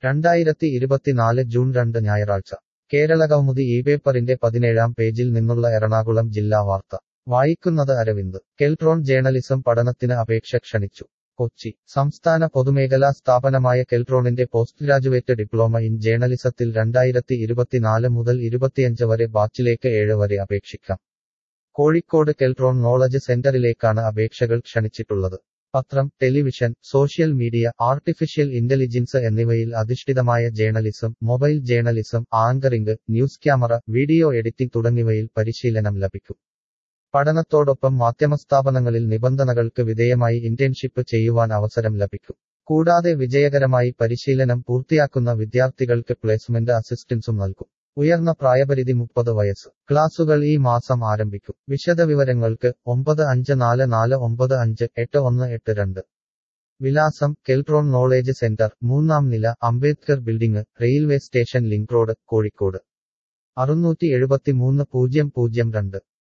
രണ്ടായിരത്തി ഇരുപത്തിനാല് ജൂൺ രണ്ട് ഞായറാഴ്ച കേരളകൗമുദി ഈ പേപ്പറിന്റെ പതിനേഴാം പേജിൽ നിന്നുള്ള എറണാകുളം ജില്ലാ വാർത്ത വായിക്കുന്നത് അരവിന്ദ് കെൽട്രോൺ ജേർണലിസം പഠനത്തിന് അപേക്ഷ ക്ഷണിച്ചു കൊച്ചി സംസ്ഥാന പൊതുമേഖലാ സ്ഥാപനമായ കെൽട്രോണിന്റെ പോസ്റ്റ് ഗ്രാജുവേറ്റ് ഡിപ്ലോമ ഇൻ ജേർണലിസത്തിൽ രണ്ടായിരത്തി ഇരുപത്തിനാല് മുതൽ ഇരുപത്തിയഞ്ച് വരെ ബാച്ചിലേക്ക് ഏഴ് വരെ അപേക്ഷിക്കാം കോഴിക്കോട് കെൽട്രോൺ നോളജ് സെന്ററിലേക്കാണ് അപേക്ഷകൾ ക്ഷണിച്ചിട്ടുള്ളത് പത്രം television social media artificial intelligence എന്നിവയിൽ അധിഷ്ഠിതമായ journalism mobile journalism anchoring news camera video editing തുടങ്ങിയവയിൽ പരിശീലനം ലഭിക്കും പഠനത്തോടൊപ്പം മാധ്യമസ്ഥാപനങ്ങളിൽ നിബന്ധനകൾക്ക് വിധേയമായി ഇന്റേൺഷിപ്പ് ചെയ്യുവാൻ അവസരം ലഭിക്കും കൂടാതെ വിജയകരമായി പരിശീലനം പൂർത്തിയാക്കുന്ന വിദ്യാർത്ഥികൾക്ക് പ്ലേസ്മെന്റ് അസിസ്റ്റൻസും നൽകും ഉയർന്ന പ്രായപരിധി മുപ്പത് വയസ്സ് ക്ലാസുകൾ ഈ മാസം ആരംഭിക്കും വിശദവിവരങ്ങൾക്ക് ഒമ്പത് അഞ്ച് നാല് നാല് ഒമ്പത് അഞ്ച് എട്ട് ഒന്ന് എട്ട് രണ്ട് വിലാസം കെൽട്രോൺ നോളേജ് സെന്റർ മൂന്നാം നില Ambedkar building railway station link road Kozhikode അറുന്നൂറ്റി എഴുപത്തിമൂന്ന് പൂജ്യം പൂജ്യം രണ്ട്